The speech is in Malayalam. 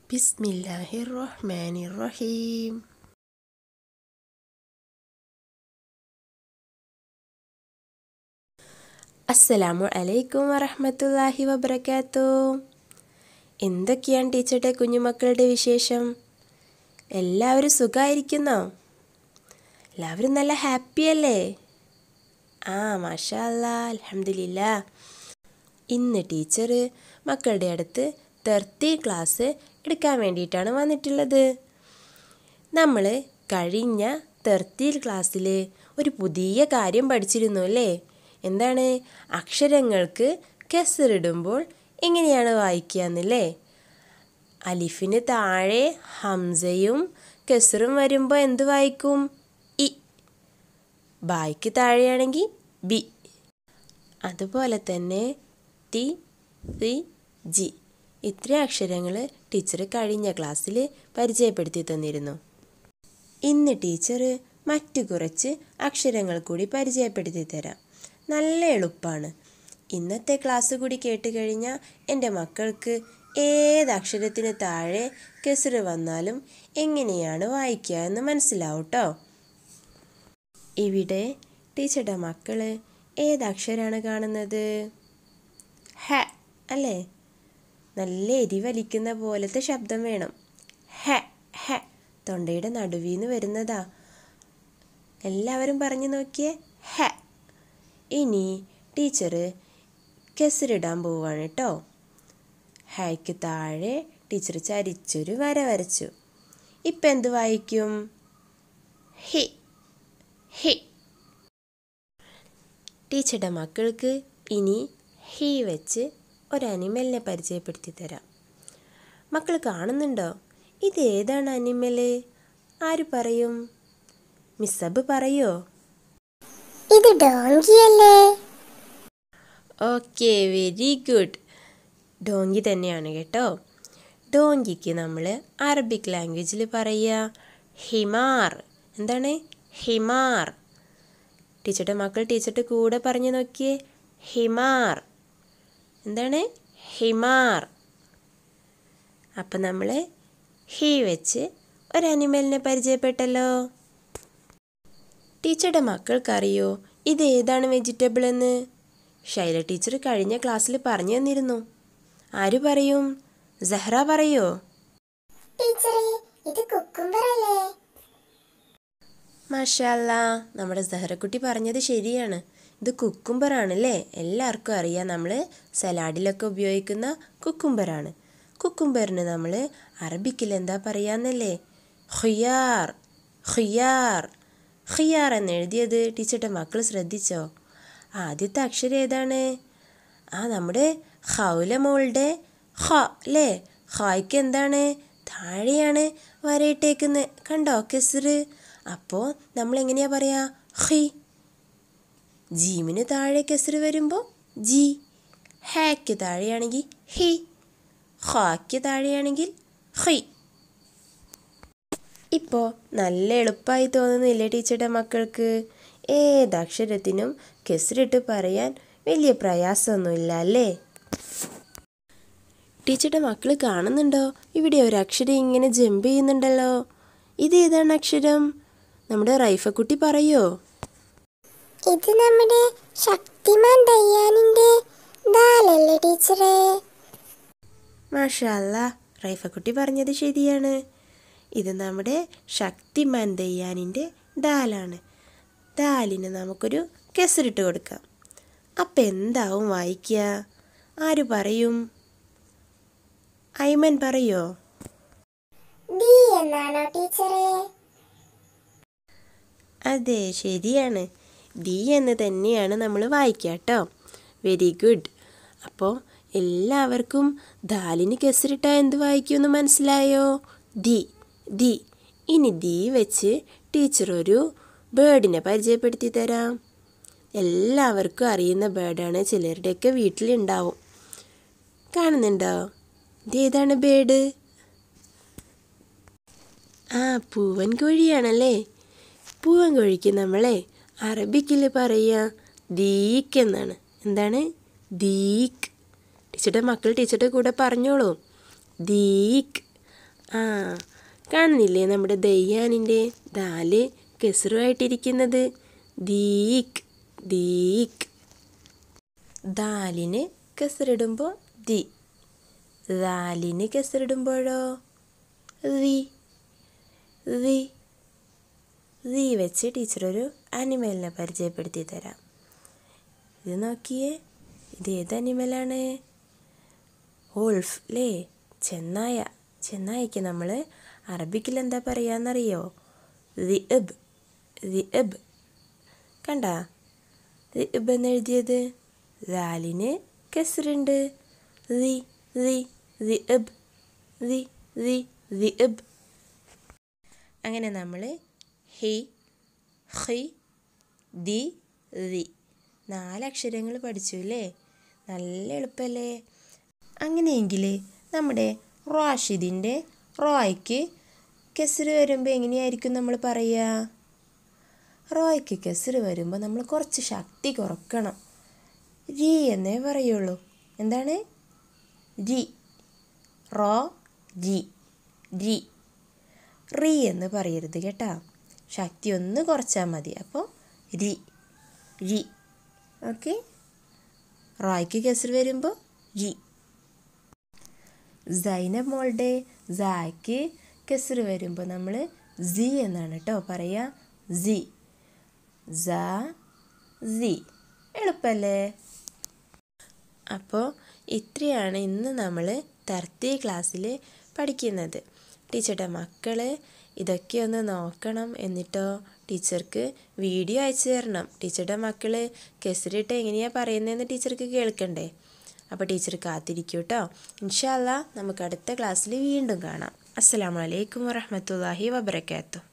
بسم الله الرحمن الرحيم അസ്സലാമു അലൈക്കും വറഹ്മത്തുള്ളാഹി വബർക്കാത്തു എന്തൊക്കെയാണ് ടീച്ചറുടെ കുഞ്ഞുമക്കളുടെ വിശേഷം എല്ലാവരും സുഖമായിരിക്കുന്നോ എല്ലാവരും നല്ല ഹാപ്പി അല്ലേ ആ മാഷാ അല്ലാ അൽഹംദുലില്ലാ ഇന്ന് ടീച്ചർ മക്കളുടെ അടുത്ത് തെർത്തി ക്ലാസ് എടുക്കാൻ വേണ്ടിയിട്ടാണ് വന്നിട്ടുള്ളത് നമ്മൾ കഴിഞ്ഞ തെർത്തിയിൽ ക്ലാസ്സിൽ ഒരു പുതിയ കാര്യം പഠിച്ചിരുന്നു അല്ലേ എന്താണ് അക്ഷരങ്ങൾക്ക് കെസറിടുമ്പോൾ എങ്ങനെയാണ് വായിക്കുക എന്നല്ലേ അലിഫിന് താഴെ ഹംസയും കെസറും വരുമ്പോൾ എന്ത് വായിക്കും ഇ ബായ്ക്ക് താഴെയാണെങ്കിൽ ബി അതുപോലെ തന്നെ ടി സി ജി ഇത്രയും അക്ഷരങ്ങൾ ടീച്ചർ കഴിഞ്ഞ ക്ലാസ്സിൽ പരിചയപ്പെടുത്തി തന്നിരുന്നു ഇന്ന് ടീച്ചർ മറ്റു കുറച്ച് അക്ഷരങ്ങൾ കൂടി പരിചയപ്പെടുത്തി തരാം നല്ല എളുപ്പമാണ് ഇന്നത്തെ ക്ലാസ് കൂടി കേട്ട് കഴിഞ്ഞാൽ എൻ്റെ മക്കൾക്ക് ഏത് അക്ഷരത്തിന് താഴെ കെസറ് വന്നാലും എങ്ങനെയാണ് വായിക്കുക എന്ന് മനസ്സിലാവും കേട്ടോ ഇവിടെ ടീച്ചറുടെ മക്കൾ ഏത് അക്ഷരമാണ് കാണുന്നത് ഹ അല്ലേ നല്ല എരിവലിക്കുന്ന പോലത്തെ ശബ്ദം വേണം ഹ ഹ തൊണ്ടയുടെ നടുവിന്ന് വരുന്നതാ എല്ലാവരും പറഞ്ഞു നോക്കിയേ ഹ ഇനി ടീച്ചർ കെസറിടാൻ പോവാണ് കേട്ടോ ഹയ്ക്ക് താഴെ ടീച്ചർ ചരിച്ചൊരു വര വരച്ചു ഇപ്പം എന്ത് വായിക്കും ഹി ഹി ടീച്ചറുടെ മക്കൾക്ക് ഇനി ഹി വെച്ച് ഒരു അനിമലിനെ പരിചയപ്പെടുത്തി തരാം മക്കൾ കാണുന്നുണ്ടോ ഇത് ഏതാണ് അനിമല് ആര് പറയും മിസ്സബ് പറയോ ഇത് ഡോങ്കി അല്ലേ ഓക്കെ വെരി ഗുഡ് ഡോങ്കി തന്നെയാണ് കേട്ടോ ഡോങ്കിക്ക് നമ്മൾ അറബിക് ലാംഗ്വേജിൽ പറയുക ഹിമാർ എന്താണ് ഹിമാർ ടീച്ചറുടെ മക്കൾ ടീച്ചറുടെ കൂടെ പറഞ്ഞു നോക്കിയേ ഹിമാർ എന്താണ് ഹിമാർ അപ്പം നമ്മൾ ഹി വെച്ച് ഒരു അനിമലിനെ പരിചയപ്പെട്ടല്ലോ ടീച്ചറുടെ മക്കൾക്കറിയോ ഇത് ഏതാണ് വെജിറ്റബിൾ എന്ന് ശൈല ടീച്ചർ കഴിഞ്ഞ ക്ലാസ്സിൽ പറഞ്ഞു തന്നിരുന്നു ആര് പറയും സഹ്റ പറയോ ടീച്ചറെ ഇത് കുക്കുംബർ അല്ലേ മാഷല്ല നമ്മുടെ സഹറക്കുട്ടി പറഞ്ഞത് ശരിയാണ് ഇത് കുക്കുംബറാണല്ലേ എല്ലാവർക്കും അറിയാം നമ്മൾ സലാഡിലൊക്കെ ഉപയോഗിക്കുന്ന കുക്കുംബറാണ് കുക്കുംബറിന് നമ്മൾ അറബിക്കിൽ എന്താ പറയാന്നല്ലേ ഖിയാർ ഖിയാർ ഖിയാർ എന്ന് എഴുതിയത് ടീച്ചറുടെ മക്കൾ ശ്രദ്ധിച്ചോ ആദ്യത്തെ അക്ഷരം ഏതാണ് ആ നമ്മുടെ ഹൗല മോളുടെ ഹ അല്ലേ ഹായ്ക്ക് എന്താണ് താഴെയാണ് വരയിട്ടേക്കുന്നത് കണ്ടോ കെസറ് അപ്പോൾ നമ്മൾ എങ്ങനെയാ പറയാ ഹി ജീമിന് താഴെ കെസറ് വരുമ്പോൾ ജി ഹാക്ക് താഴെയാണെങ്കിൽ ഹി ഹാക്ക് താഴെയാണെങ്കിൽ ഹി ഇപ്പോൾ നല്ല എളുപ്പമായി തോന്നുന്നില്ലേ ടീച്ചറുടെ മക്കൾക്ക് ഏത് അക്ഷരത്തിനും കെസറിട്ട് പറയാൻ വലിയ പ്രയാസമൊന്നുമില്ല അല്ലേ ടീച്ചറുടെ മക്കൾ കാണുന്നുണ്ടോ ഇവിടെ ഒരു അക്ഷരം ഇങ്ങനെ ജമ്പ് ചെയ്യുന്നുണ്ടല്ലോ ഇത് ഏതാണ് അക്ഷരം നമ്മുടെ റൈഫക്കുട്ടി പറയോ ഇത് നമ്മുടെ ശക്തിമാൻ ദയ്യാനിന്റെ ദാലല്ലേ ടീച്ചറെ മാഷല്ല റൈഫക്കുട്ടി പറഞ്ഞത് ശരിയാണ് ഇത് നമ്മുടെ ശക്തിമാൻ ദയ്യാനിൻ്റെ ദാലാണ് ദാലിന് നമുക്കൊരു കെസറിട്ട് കൊടുക്കാം അപ്പം എന്താവും വായിക്കുക ആര് പറയും ഐമൻ പറയോ ഡി എന്നാണോ ടീച്ചറെ അതെ ശരിയാണ് ഡി എന്ന് തന്നെയാണ് നമ്മൾ വായിക്കുക കേട്ടോ വെരി ഗുഡ് അപ്പോൾ എല്ലാവർക്കും ദാലിന് കെസറിട്ടാൽ എന്ത് വായിക്കുമെന്ന് മനസ്സിലായോ ദി ദി ഇനി ദി വെച്ച് ടീച്ചർ ഒരു ബേർഡിനെ പരിചയപ്പെടുത്തി തരാം എല്ലാവർക്കും അറിയുന്ന ബേർഡാണ് ചിലരുടെയൊക്കെ വീട്ടിലുണ്ടാവും കാണുന്നുണ്ടോ ഇത് ഏതാണ് ബേർഡ് ആ പൂവൻ കോഴിയാണല്ലേ പൂവൻ കോഴിക്ക് നമ്മളെ അറബിക്കിൽ പറയുക ദീക്ക് എന്നാണ് എന്താണ് ദീക്ക് ടീച്ചറുടെ മക്കൾ ടീച്ചറുടെ കൂടെ പറഞ്ഞോളൂ ദീക്ക് ആ കാണുന്നില്ലേ നമ്മുടെ ദയ്യാനിൻ്റെ ദാല് കെസറുമായിട്ടിരിക്കുന്നത് ദീക്ക് ദീക്ക് ദാലിന് കെസറിടുമ്പോൾ ദി ദാലിന് കെസറിടുമ്പോഴോ ദി ദി ദി വെച്ച് ടീച്ചർ ഒരു അനിമലിനെ പരിചയപ്പെടുത്തി തരാം ഇത് നോക്കിയേ ഇത് ഏത് അനിമലാണ് വോൾഫ് അല്ലേ ചെന്നായ ചെന്നായക്ക് നമ്മൾ അറബിക്കിൽ എന്താ പറയാന്നറിയോ ദി ഇബ് ദി ഇബ് കണ്ട ദി ഇബ് എന്ന് എഴുതിയത് ദാലിന് കെസറുണ്ട് ദി ദി ദി ഇബ് ദി ദി ദി ഇബ് അങ്ങനെ നമ്മൾ ഹി ഹി ദി ദി നാലക്ഷരങ്ങൾ പഠിച്ചു അല്ലേ നല്ല എളുപ്പമല്ലേ അങ്ങനെയെങ്കിൽ നമ്മുടെ റാഷിദിൻ്റെ റോയ്ക്ക് കെസറ് വരുമ്പോൾ എങ്ങനെയായിരിക്കും നമ്മൾ പറയുക റോയ്ക്ക് കെസറ് വരുമ്പോൾ നമ്മൾ കുറച്ച് ശക്തി കുറക്കണം രി എന്നേ പറയുള്ളൂ എന്താണ് രി റോ ജി രി റി എന്ന് പറയരുത് കേട്ടാ ശക്തി ഒന്ന് കുറച്ചാൽ മതി അപ്പോൾ രി രി ഓക്കെ റോയ്ക്ക് കെസർ വരുമ്പോൾ ജി സൈനബ് മോളുടെ സായ്ക്ക് കെസർ വരുമ്പോൾ നമ്മൾ സി എന്നാണ് കേട്ടോ പറയുക സി സ സി എളുപ്പല്ലേ അപ്പോൾ ഇത്രയാണ് ഇന്ന് നമ്മൾ തർത്തി ക്ലാസ്സിൽ പഠിക്കുന്നത് ടീച്ചറുടെ മക്കൾ ഇതൊക്കെ ഒന്ന് നോക്കണം എന്നിട്ടോ ടീച്ചർക്ക് വീഡിയോ അയച്ചു തരണം ടീച്ചറുടെ മക്കൾ കെസറിട്ട് എങ്ങനെയാണ് പറയുന്നതെന്ന് ടീച്ചർക്ക് കേൾക്കണ്ടേ അപ്പോൾ ടീച്ചർ കാത്തിരിക്കൂ കേട്ടോ ഇൻഷാല്ല നമുക്ക് അടുത്ത ക്ലാസ്സിൽ വീണ്ടും കാണാം അസ്സലാമു അലൈക്കും വറഹമത്തല്ലാഹി വബർക്കാത്തു